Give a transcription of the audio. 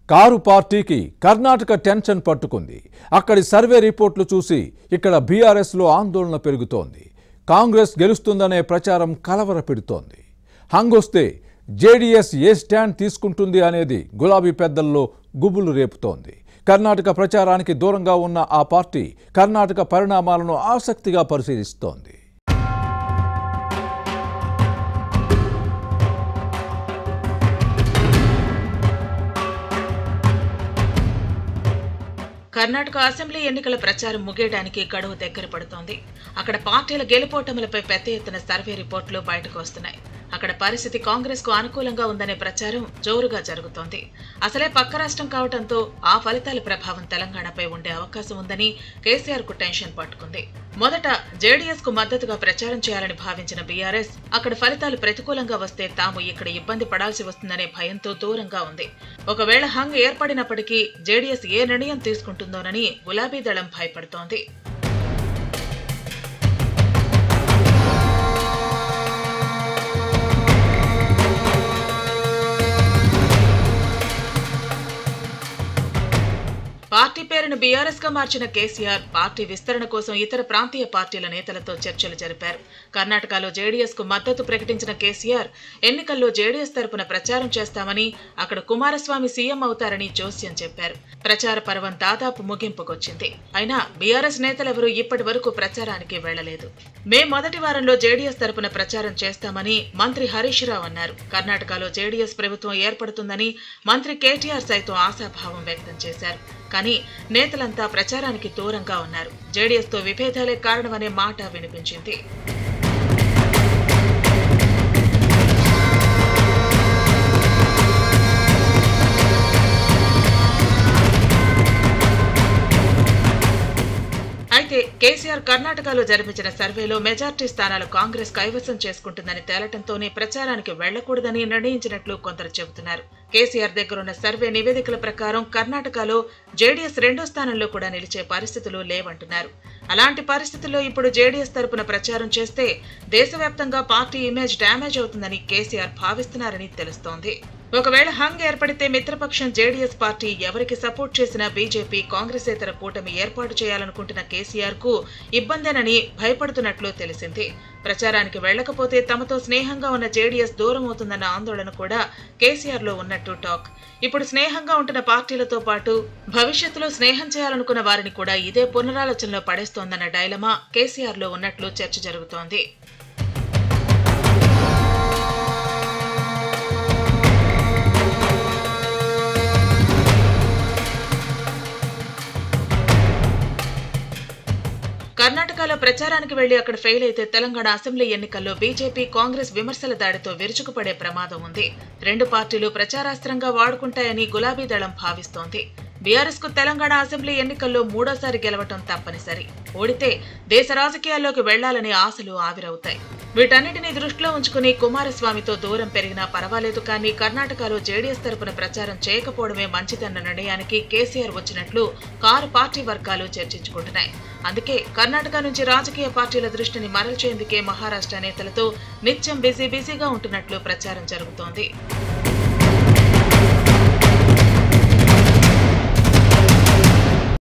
car పార్టీకి Karnataka tension పట్టుకుంది అక్కడి సర్వే రిపోర్ట్లు చూసి ఇక్కడ బీఆర్ఎస్లో ఆందోళన పెరుగుతోంది కాంగ్రెస్ గెలుస్తుందనే ప్రచారం కలవర పెడుతోంది హంగొస్తే జేడీఎస్ ఏ స్టాండ్ తీసుకుంటుంది అనేది గులాబీ పెద్దల్లో గుబులు రేపుతోంది కర్ణాటక ప్రచారానికి దూరంగా ఉన్న ఆ పార్టీ కర్ణాటక పరిణామాలను ఆసక్తిగా పరిశీలిస్తోంది కర్ణాటక అసెంబ్లీ ఎన్నికల ప్రచారం ముగియడానికి గడువు దగ్గర పడుతోంది అక్కడ పార్టీల గెలుపోటములపై పెద్ద ఎత్తున సర్వే రిపోర్టులు బయటకు వస్తున్నాయి అక్కడ పరిస్థితి కాంగ్రెస్ కు అనుకూలంగా ఉందనే ప్రచారం జోరుగా జరుగుతోంది అసలే పక్క రాష్ట్రం కావడంతో ఆ ఫలితాల ప్రభావం తెలంగాణపై ఉండే అవకాశం ఉందని కేసీఆర్ కు టెన్షన్ పట్టుకుంది మొదట జేడీఎస్ కు మద్దతుగా ప్రచారం చేయాలని భావించిన బీఆర్ఎస్ అక్కడ ఫలితాలు ప్రతికూలంగా వస్తే తాము ఇక్కడ ఇబ్బంది పడాల్సి వస్తుందనే భయంతో దూరంగా ఉంది ఒకవేళ హంగ్ ఏర్పడినప్పటికీ జేడీఎస్ ఏ నిర్ణయం తీసుకుంటుందోనని గులాబీ దళం భయపడుతోంది పార్టీ పేరును బీఆర్ఎస్ గా మార్చిన కేసీఆర్ పార్టీ విస్తరణ కోసం ఇతర ప్రాంతీయ పార్టీల నేతలతో చర్చలు జరిపారు కర్ణాటకలో జేడీఎస్ కు మద్దతు ప్రకటించిన కేసీఆర్ ఎన్నికల్లో జేడీఎస్ తరపున ప్రచారం చేస్తామని అక్కడ కుమారస్వామి సీఎం అవుతారని జోస్యం చెప్పారు ప్రచార పర్వం దాదాపు ముగింపుకొచ్చింది అయినా బీఆర్ఎస్ నేతలెవరూ ఇప్పటి వరకు ప్రచారానికి వెళ్లలేదు మే మొదటి వారంలో జేడీఎస్ తరపున ప్రచారం చేస్తామని మంత్రి హరీష్ రావు అన్నారు కర్ణాటకలో జేడీఎస్ ప్రభుత్వం ఏర్పడుతుందని మంత్రి కేటీఆర్ సైతం ఆశాభావం వ్యక్తం చేశారు కానీ నేతలంతా ప్రచారానికి దూరంగా ఉన్నారు జేడీఎస్ తో విభేదాలే కారణమనే మాట వినిపించింది అయితే కేసీఆర్ కర్ణాటకలో జరిపించిన సర్వేలో మెజార్టీ స్థానాలు కాంగ్రెస్ కైవసం చేసుకుంటుందని తేలటంతోనే ప్రచారానికి వెళ్లకూడదని నిర్ణయించినట్లు కొందరు చెబుతున్నారు కేసీఆర్ దగ్గరున్న సర్వే నివేదికల ప్రకారం కర్ణాటకలో జేడీఎస్ రెండో స్థానంలో కూడా నిలిచే పరిస్థితులు లేవంటున్నారు అలాంటి పరిస్థితుల్లో ఇప్పుడు జేడీఎస్ తరపున ప్రచారం చేస్తే దేశవ్యాప్తంగా పార్టీ ఇమేజ్ డ్యామేజ్ అవుతుందని కేసీఆర్ భావిస్తున్నారని తెలుస్తోంది ఒకవేళ హంగ్ ఏర్పడితే మిత్రపక్షం జేడీఎస్ పార్టీ ఎవరికి సపోర్ట్ చేసినా బీజేపీ కాంగ్రెసేతర కూటమి ఏర్పాటు చేయాలనుకుంటున్న కేసీఆర్ కు ఇబ్బందేనని భయపడుతున్నట్లు తెలిసింది ప్రచారానికి వెళ్లకపోతే తమతో స్నేహంగా ఉన్న జేడీఎస్ దూరం అవుతుందన్న ఆందోళన కూడా కేసీఆర్ లో ఉన్నట్టు టాక్ ఇప్పుడు స్నేహంగా ఉంటున్న పార్టీలతో పాటు భవిష్యత్తులో స్నేహం చేయాలనుకున్న వారిని కూడా ఇదే పునరాలోచనలో పడేస్తోందన్న డైలమా కేసీఆర్ లో ఉన్నట్లు చర్చ జరుగుతోంది కర్ణాటకలో ప్రచారానికి వెళ్లి అక్కడ ఫెయిల్ అయితే తెలంగాణ అసెంబ్లీ ఎన్నికల్లో బీజేపీ కాంగ్రెస్ విమర్శల దాడితో విరుచుకుపడే ప్రమాదం ఉంది రెండు పార్టీలు ప్రచారాస్త్రంగా వాడుకుంటాయని గులాబీ దళం భావిస్తోంది బీఆర్ఎస్ కు తెలంగాణ అసెంబ్లీ ఎన్నికల్లో మూడోసారి గెలవటం తప్పనిసరి ఓడితే దేశ రాజకీయాల్లోకి వెళ్లాలనే ఆశలు ఆవిరవుతాయి వీటన్నిటిని దృష్టిలో ఉంచుకుని కుమారస్వామితో దూరం పెరిగినా పర్వాలేదు కానీ కర్ణాటకలో జేడీఎస్ తరపున ప్రచారం చేయకపోవడమే మంచిదన్న నిర్ణయానికి కేసీఆర్ వచ్చినట్లు కారు పార్టీ వర్గాలు చర్చించుకుంటున్నాయి అందుకే కర్ణాటక నుంచి రాజకీయ పార్టీల దృష్టిని మరల్చేందుకే మహారాష్ట్ర నేతలతో నిత్యం బిజీ బిజీగా ఉంటున్నట్లు ప్రచారం జరుగుతోంది